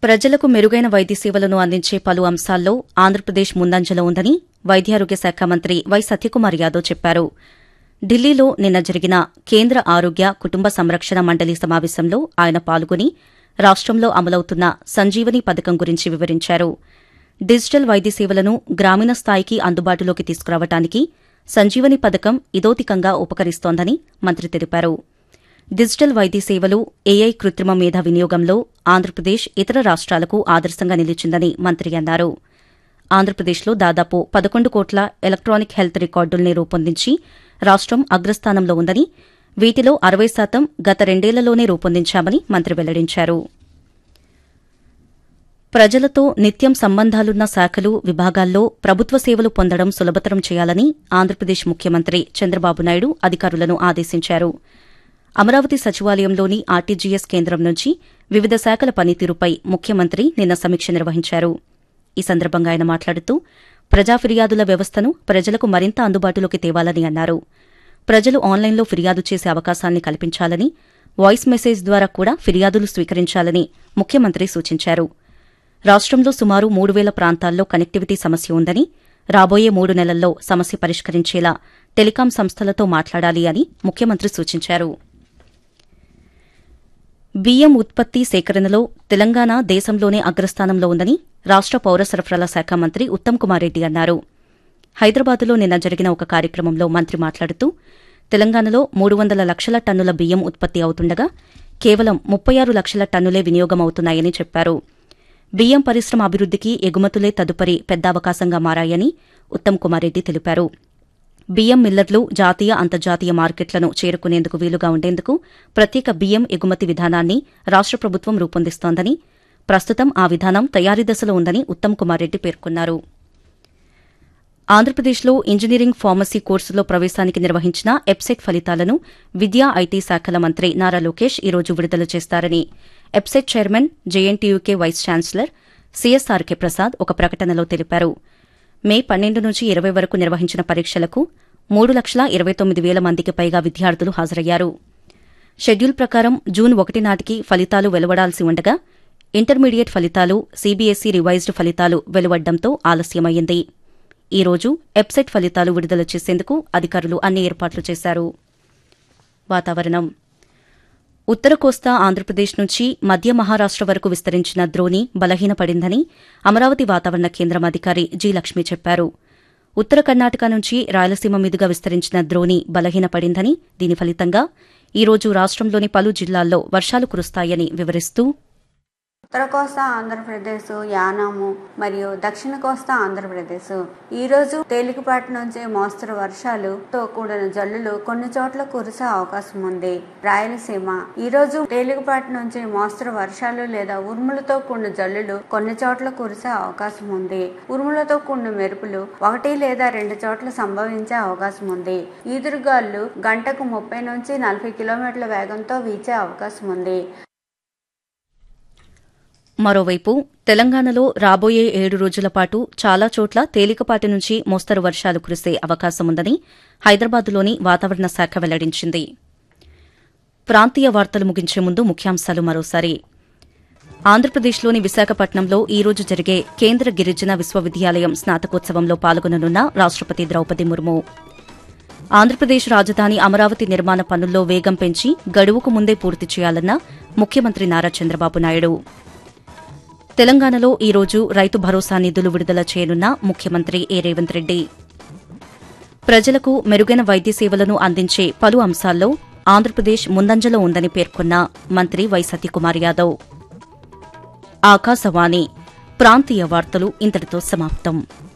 ప్రజలకు మెరుగైన వైద్య సేవలను అందించే పలు అంశాల్లో ఆంధ్రప్రదేశ్ ముందంజలో ఉందని వైద్యారోగ్య శాఖ మంత్రి వై సత్యకుమార్ యాదవ్ చెప్పారు ఢిల్లీలో నిన్న జరిగిన కేంద్ర ఆరోగ్య కుటుంబ సంరక్షణ మండలి సమావేశంలో ఆయన పాల్గొని రాష్టంలో అమలవుతున్న సంజీవని పథకం గురించి వివరించారు డిజిటల్ వైద్య సేవలను గ్రామీణ స్థాయికి అందుబాటులోకి తీసుకురావడానికి సంజీవని పథకం ఇదోతికంగా ఉపకరిస్తోందని మంత్రి తెలిపారు డిజిటల్ వైద్య సేవలు ఏఐ కృత్రిమ మేధ వినియోగంలో ఆంధ్రప్రదేశ్ ఇతర రాష్ట్రాలకు ఆదర్శంగా నిలిచిందని మంత్రి అన్నారు ఆంధ్రప్రదేశ్లో దాదాపు పదకొండు కోట్ల ఎలక్ట్రానిక్ హెల్త్ రికార్డుల్ని రూపొందించి రాష్టం అగ్రస్థానంలో ఉందని వీటిలో అరవై శాతం గత రెండేళ్లలోనే రూపొందించామని మంత్రి వెల్లడించారు ప్రజలతో నిత్యం సంబంధాలున్న శాఖలు విభాగాల్లో ప్రభుత్వ సేవలు పొందడం సులభతరం చేయాలని ఆంధ్రప్రదేశ్ ముఖ్యమంత్రి చంద్రబాబు నాయుడు అధికారులను ఆదేశించారు అమరావతి సచివాలయంలోని ఆర్టీజీఎస్ కేంద్రం నుంచి వివిధ శాఖల పనితీరుపై ముఖ్యమంత్రి నిన్న సమీక్ష నిర్వహించారు ఈ సందర్భంగా ఆయన మాట్లాడుతూ ప్రజా ఫిర్యాదుల వ్యవస్థను ప్రజలకు మరింత అందుబాటులోకి తేవాలని అన్నారు ప్రజలు ఆన్లైన్లో ఫిర్యాదు చేసే అవకాశాన్ని కల్పించాలని వాయిస్ మెసేజ్ ద్వారా కూడా ఫిర్యాదులు స్వీకరించాలని ముఖ్యమంత్రి సూచించారు రాష్టంలో సుమారు మూడు వేల ప్రాంతాల్లో కనెక్టివిటీ సమస్య ఉందని రాబోయే మూడు నెలల్లో సమస్య పరిష్కరించేలా టెలికాం సంస్థలతో మాట్లాడాలి అని ముఖ్యమంత్రి సూచించారు బియ్యం ఉత్పత్తి సేకరణలో తెలంగాణ దేశంలోనే అగ్రస్థానంలో ఉందని రాష్ట పౌర సరఫరాల శాఖ మంత్రి ఉత్తమ్ కుమార్ రెడ్డి అన్నారు హైదరాబాద్లో నిన్న జరిగిన ఒక కార్యక్రమంలో మంత్రి మాట్లాడుతూ తెలంగాణలో మూడు వందల లక్షల టన్నుల బియ్యం ఉత్పత్తి అవుతుండగా కేవలం ముప్పై ఆరు లక్షల టన్నులే వినియోగం అవుతున్నాయని చెప్పారు బియ్యం పరిశ్రమ అభివృద్దికి ఎగుమతులే తదుపరి పెద్ద అవకాశంగా మారాయని ఉత్తమ్ కుమార్ రెడ్డి తెలిపారు బియ్యం మిల్లర్లు జాతీయ అంతర్జాతీయ మార్కెట్లను చేరుకునేందుకు వీలుగా ఉండేందుకు ప్రత్యేక బియ్యం ఎగుమతి విధానాన్ని రాష్ట ప్రభుత్వం రూపొందిస్తోందని ప్రస్తుతం ఆ విధానం తయారీ దశలో ఉందని ఉత్తమ్ కుమార్ రెడ్డి పేర్కొన్నారు ఆంధ్రప్రదేశ్లో ఇంజనీరింగ్ ఫార్మసీ కోర్సులో ప్రవేశానికి నిర్వహించిన ఎప్సెట్ ఫలితాలను విద్యా ఐటీ శాఖల మంత్రి నారా లోకేష్ ఈ రోజు విడుదల చేస్తారని EAPCET chairman JNTUK vice chancellor CSRK Prasad ఒక ప్రకటనలో తెలిపారు మే పన్నెండు నుంచి ఇరవై వరకు నిర్వహించిన పరీక్షలకు మూడు లక్షల ఇరవై తొమ్మిది వేల మందికి పైగా విద్యార్థులు హాజరయ్యారు షెడ్యూల్ ప్రకారం జూన్ ఒకటి నాటికి ఫలితాలు వెలువడాల్సి ఉండగా ఇంటర్మీడియట్ ఫలితాలు సీబీఎస్ఈ రివైజ్డ్ ఫలితాలు వెలువడ్డంతో ఆలస్యమైంది ఈ రోజు వెబ్సైట్ ఫలితాలు విడుదల చేసేందుకు అధికారులు అన్ని ఏర్పాట్లు చేశారు వాతావరణం ఉత్తర కోస్తా ఆంధ్రప్రదేశ్ నుంచి మధ్య మహారాష్ట వరకు విస్తరించిన ద్రోణి బలహీనపడిందని అమరావతి వాతావరణ కేంద్రం అధికారి జి లక్ష్మి చెప్పారు ఉత్తర కర్ణాటక నుంచి రాయలసీమ మీదుగా విస్తరించిన ద్రోణి బలహీనపడిందని దీని ఫలితంగా ఈ రోజు రాష్టంలోని పలు జిల్లాల్లో వర్షాలు కురుస్తాయని వివరిస్తూ ఉత్తర కోస్తా ఆంధ్రప్రదేశ్ యానాము మరియు దక్షిణ కోస్తా ఆంధ్రప్రదేశ్ ఈ రోజు తేలికపాటి నుంచి మోస్తరు వర్షాలుతో కూడిన జల్లులు కొన్ని చోట్ల కురిసే అవకాశం ఉంది రాయలసీమ ఈ రోజు తేలికపాటి నుంచి మోస్తరు వర్షాలు లేదా ఉరుములతో కూడిన జల్లులు కొన్ని చోట్ల కురిసే అవకాశం ఉంది ఉరుములతో కూడిన మెరుపులు ఒకటి లేదా రెండు చోట్ల సంభవించే అవకాశం ఉంది ఈదురుగాలు గంటకు ముప్పై నుంచి నలభై కిలోమీటర్ల వేగంతో వీచే అవకాశం ఉంది మరోవైపు తెలంగాణలో రాబోయే ఏడు రోజుల పాటు చాలా చోట్ల తేలికపాటి నుంచి మోస్తరు వర్షాలు కురిసే అవకాశముందని హైదరాబాద్లోని వాతావరణ శాఖ వెల్లడించింది ప్రాంతీయ వార్తలు ముగించే ముందు ముఖ్యాంశాలు మరోసారి ఆంధ్రప్రదేశ్లోని విశాఖపట్నంలో ఈ రోజు జరిగే కేంద్ర గిరిజన విశ్వవిద్యాలయం స్నాతకోత్సవంలో పాల్గొననున్న రాష్టపతి ద్రౌపది ముర్ము ఆంధ్రప్రదేశ్ రాజధాని అమరావతి నిర్మాణ పనుల్లో వేగం పెంచి గడువుకు ముందే పూర్తి చేయాలన్న ముఖ్యమంత్రి నారా చంద్రబాబు నాయుడు తెలంగాణలో ఈ రోజు రైతు భరోసా నిధులు విడుదల చేయనున్న ముఖ్యమంత్రి ఏ రేవంత్ రెడ్డి ప్రజలకు మెరుగైన వైద్య సేవలను అందించే పలు అంశాల్లో ఆంధ్రప్రదేశ్ ముందంజలో ఉందని పేర్కొన్న మంత్రి వై సత్యకుమార్ యాదవ్ ఆకాశవాణి ప్రాంతీయ వార్తలు ఇంతటితో సమాప్తం